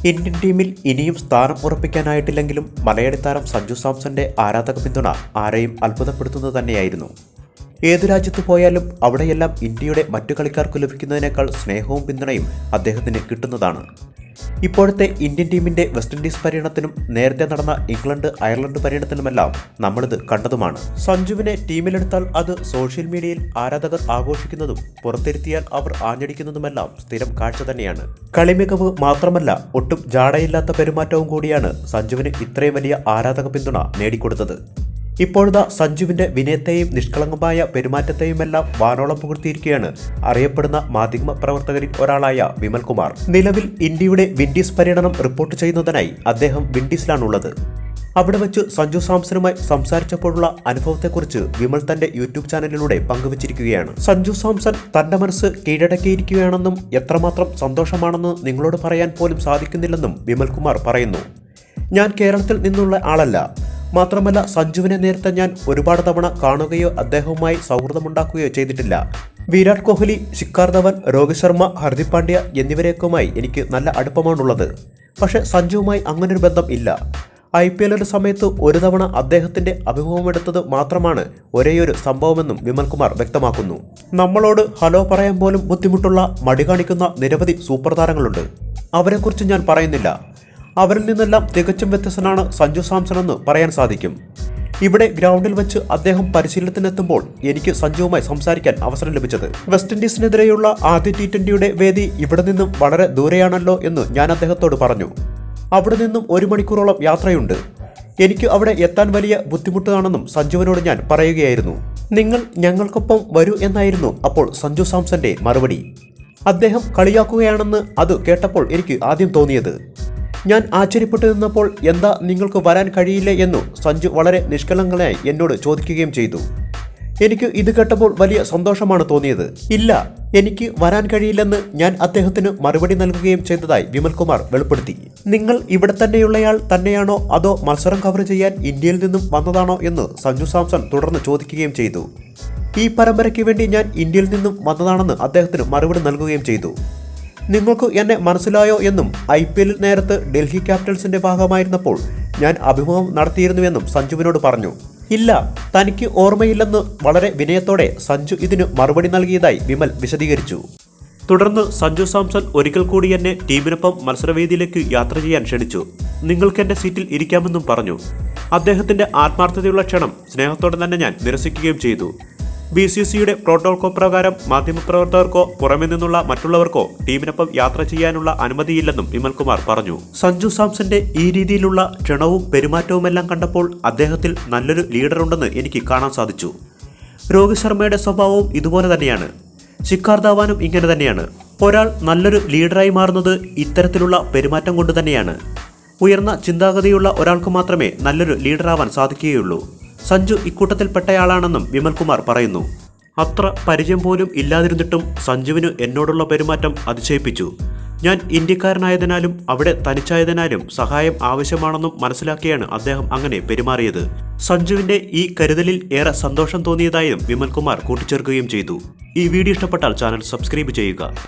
Indian ടീമിൽ ഇനിയും സ്ഥാനം ഉറപ്പിക്കാനായിട്ടില്ലെങ്കിലും മലയാളി താരം സഞ്ജു സാംസന്റെ ആരാധക പിന്തുണ ആരെയും അത്ഭുതപ്പെടുത്തുന്നത് തന്നെയായിരുന്നു ഏതു രാജ്യത്ത് പോയാലും അവിടെയെല്ലാം ഇന്ത്യയുടെ മറ്റു കളിക്കാർക്ക് ലഭിക്കുന്നതിനേക്കാൾ സ്നേഹവും പിന്തുണയും അദ്ദേഹത്തിന് കിട്ടുന്നതാണ് ഇപ്പോഴത്തെ ഇന്ത്യൻ ടീമിന്റെ വെസ്റ്റ് ഇൻഡീസ് പര്യടനത്തിനും നേരത്തെ നടന്ന ഇംഗ്ലണ്ട് അയർലൻഡ് പര്യടനത്തിനുമെല്ലാം നമ്മളിത് കണ്ടതുമാണ് സഞ്ജുവിനെ ടീമിലെടുത്താൽ അത് സോഷ്യൽ മീഡിയയിൽ ആരാധകർ ആഘോഷിക്കുന്നതും പുറത്തിരുത്തിയാൽ അവർ ആഞ്ഞടിക്കുന്നതുമെല്ലാം സ്ഥിരം കാഴ്ച തന്നെയാണ് കളിമികവ് മാത്രമല്ല ഒട്ടും ജാടയില്ലാത്ത പെരുമാറ്റവും കൂടിയാണ് സഞ്ജുവിന് ഇത്രയും വലിയ ആരാധക പിന്തുണ നേടിക്കൊടുത്തത് ഇപ്പോഴത്തെ സഞ്ജുവിന്റെ വിനയത്തെയും നിഷ്കളങ്കമായ പെരുമാറ്റത്തെയുമെല്ലാം വാനോളം പുകഴ്ത്തിയിരിക്കുകയാണ് അറിയപ്പെടുന്ന മാധ്യമ പ്രവർത്തകരിൽ ഒരാളായ വിമൽ കുമാർ നിലവിൽ ഇന്ത്യയുടെ വിൻഡീസ് പര്യടനം റിപ്പോർട്ട് ചെയ്യുന്നതിനായി അദ്ദേഹം വിൻഡീസിലാണുള്ളത് അവിടെ വെച്ച് സഞ്ജു സാംസണുമായി സംസാരിച്ചപ്പോഴുള്ള അനുഭവത്തെക്കുറിച്ച് വിമൽ തന്റെ യൂട്യൂബ് ചാനലിലൂടെ പങ്കുവച്ചിരിക്കുകയാണ് സഞ്ജു സാംസൺ തന്റെ മനസ്സ് കീഴടക്കിയിരിക്കുകയാണെന്നും എത്രമാത്രം സന്തോഷമാണെന്ന് നിങ്ങളോട് പറയാൻ പോലും സാധിക്കുന്നില്ലെന്നും വിമൽ കുമാർ പറയുന്നു ഞാൻ കേരളത്തിൽ നിന്നുള്ള ആളല്ല മാത്രമല്ല സഞ്ജുവിനെ നേരത്തെ ഞാൻ ഒരുപാട് തവണ കാണുകയോ അദ്ദേഹവുമായി സൗഹൃദമുണ്ടാക്കുകയോ ചെയ്തിട്ടില്ല വിരാട് കോഹ്ലി ശിഖർ ധവൻ രോഹിത് ശർമ്മ ഹർദിക് പാണ്ഡ്യ എന്നിവരെയൊക്കെയുമായി എനിക്ക് നല്ല അടുപ്പമാണുള്ളത് പക്ഷേ സഞ്ജുവുമായി അങ്ങനൊരു ബന്ധം ഇല്ല ഐ പി എല്ലിന്റെ സമയത്ത് ഒരു തവണ അദ്ദേഹത്തിന്റെ അഭിമുഖമെടുത്തത് മാത്രമാണ് ഒരേയൊരു സംഭവമെന്നും വിമൽകുമാർ വ്യക്തമാക്കുന്നു നമ്മളോട് ഹലോ പറയാൻ പോലും ബുദ്ധിമുട്ടുള്ള മടി കാണിക്കുന്ന നിരവധി സൂപ്പർ താരങ്ങളുണ്ട് അവരെക്കുറിച്ച് ഞാൻ പറയുന്നില്ല അവരിൽ നിന്നെല്ലാം തികച്ചും വ്യത്യസ്തനാണ് സഞ്ജു സാംസൺ എന്ന് പറയാൻ സാധിക്കും ഇവിടെ ഗ്രൗണ്ടിൽ വെച്ച് അദ്ദേഹം പരിശീലനത്തിനെത്തുമ്പോൾ എനിക്ക് സഞ്ജുവുമായി സംസാരിക്കാൻ അവസരം ലഭിച്ചത് വെസ്റ്റ് ഇൻഡീസിനെതിരെയുള്ള ആദ്യ ടി ട്വന്റിയുടെ വേദി ഇവിടെ നിന്നും വളരെ ദൂരെയാണല്ലോ എന്ന് ഞാൻ അദ്ദേഹത്തോട് പറഞ്ഞു അവിടെ നിന്നും ഒരു മണിക്കൂറോളം യാത്രയുണ്ട് എനിക്ക് അവിടെ എത്താൻ വലിയ ബുദ്ധിമുട്ടാണെന്നും സഞ്ജുവിനോട് ഞാൻ പറയുകയായിരുന്നു നിങ്ങൾ ഞങ്ങൾക്കൊപ്പം വരൂ എന്നായിരുന്നു അപ്പോൾ സഞ്ജു സാംസന്റെ മറുപടി അദ്ദേഹം കളിയാക്കുകയാണെന്ന് അത് കേട്ടപ്പോൾ എനിക്ക് ആദ്യം തോന്നിയത് ഞാൻ ആശ്ചര്യപ്പെട്ടു നിന്നപ്പോൾ എന്താ നിങ്ങൾക്ക് വരാൻ കഴിയില്ലേ എന്നു സഞ്ജു വളരെ നിഷ്കളങ്കനായി എന്നോട് ചോദിക്കുകയും ചെയ്തു എനിക്ക് ഇത് കേട്ടപ്പോൾ വലിയ സന്തോഷമാണ് തോന്നിയത് ഇല്ല എനിക്ക് വരാൻ കഴിയില്ലെന്ന് ഞാൻ അദ്ദേഹത്തിന് മറുപടി നൽകുകയും ചെയ്തതായി വിമൽകുമാർ വെളിപ്പെടുത്തി നിങ്ങൾ ഇവിടെ തന്നെയുള്ളയാൾ തന്നെയാണോ അതോ മത്സരം കവർ ചെയ്യാൻ ഇന്ത്യയിൽ നിന്നും വന്നതാണോ എന്ന് സഞ്ജു സാംസൺ തുടർന്ന് ചോദിക്കുകയും ചെയ്തു ഈ പരമ്പരയ്ക്ക് വേണ്ടി ഞാൻ ഇന്ത്യയിൽ നിന്നും വന്നതാണെന്ന് അദ്ദേഹത്തിന് മറുപടി നൽകുകയും ചെയ്തു നിങ്ങൾക്ക് എന്നെ മനസ്സിലായോ എന്നും ഐ പി എല്ലിൽ നേരത്ത് ഡൽഹി ക്യാപിറ്റൽസിന്റെ ഭാഗമായിരുന്നപ്പോൾ ഞാൻ അഭിമുഖം നടത്തിയിരുന്നുവെന്നും സഞ്ജുവിനോട് പറഞ്ഞു ഇല്ല തനിക്ക് ഓർമ്മയില്ലെന്ന് വളരെ വിനയത്തോടെ സഞ്ജു ഇതിന് മറുപടി നൽകിയതായി വിമൽ വിശദീകരിച്ചു തുടർന്ന് സഞ്ജു സാംസൺ ഒരിക്കൽ കൂടി എന്നെ ടീമിനൊപ്പം മത്സരവേദിയിലേക്ക് യാത്ര ചെയ്യാൻ ക്ഷണിച്ചു നിങ്ങൾക്ക് എന്റെ സീറ്റിൽ ഇരിക്കാമെന്നും പറഞ്ഞു അദ്ദേഹത്തിന്റെ ആത്മാർത്ഥതയുള്ള ക്ഷണം സ്നേഹത്തോടെ തന്നെ ഞാൻ നിരസിക്കുകയും ചെയ്തു ബി സി സിയുടെ പ്രോട്ടോകോൾ പ്രകാരം മാധ്യമപ്രവർത്തകർക്കോ പുറമെ നിന്നുള്ള മറ്റുള്ളവർക്കോ ടീമിനൊപ്പം യാത്ര ചെയ്യാനുള്ള അനുമതിയില്ലെന്നും വിമൽകുമാർ പറഞ്ഞു സഞ്ജു സാംസന്റെ ഈ രീതിയിലുള്ള ക്ഷണവും പെരുമാറ്റവുമെല്ലാം കണ്ടപ്പോൾ അദ്ദേഹത്തിൽ നല്ലൊരു ലീഡറുണ്ടെന്ന് എനിക്ക് കാണാൻ സാധിച്ചു രോഹിത് ശർമ്മയുടെ സ്വഭാവവും ഇതുപോലെ തന്നെയാണ് ശിഖാർ ധാവാനും ഇങ്ങനെ തന്നെയാണ് ഒരാൾ നല്ലൊരു ലീഡറായി മാറുന്നത് ഇത്തരത്തിലുള്ള പെരുമാറ്റം കൊണ്ട് തന്നെയാണ് ഉയർന്ന ചിന്താഗതിയുള്ള ഒരാൾക്ക് മാത്രമേ നല്ലൊരു ലീഡറാവാൻ സാധിക്കുകയുള്ളൂ സഞ്ജു ഇക്കൂട്ടത്തിൽപ്പെട്ടയാളാണെന്നും വിമൽകുമാർ പറയുന്നു അത്ര പരിചയം പോലും ഇല്ലാതിരുന്നിട്ടും സഞ്ജുവിന് എന്നോടുള്ള പെരുമാറ്റം അതിശയിപ്പിച്ചു ഞാൻ ഇന്ത്യക്കാരനായതിനാലും അവിടെ തനിച്ചായതിനാലും സഹായം ആവശ്യമാണെന്നും മനസ്സിലാക്കിയാണ് അദ്ദേഹം അങ്ങനെ പെരുമാറിയത് സഞ്ജുവിന്റെ ഈ കരുതലിൽ ഏറെ സന്തോഷം തോന്നിയതായും വിമൽകുമാർ കൂട്ടിച്ചേർക്കുകയും ചെയ്തു ഈ വീഡിയോ ഇഷ്ടപ്പെട്ടാൽ ചാനൽ സബ്സ്ക്രൈബ് ചെയ്യുക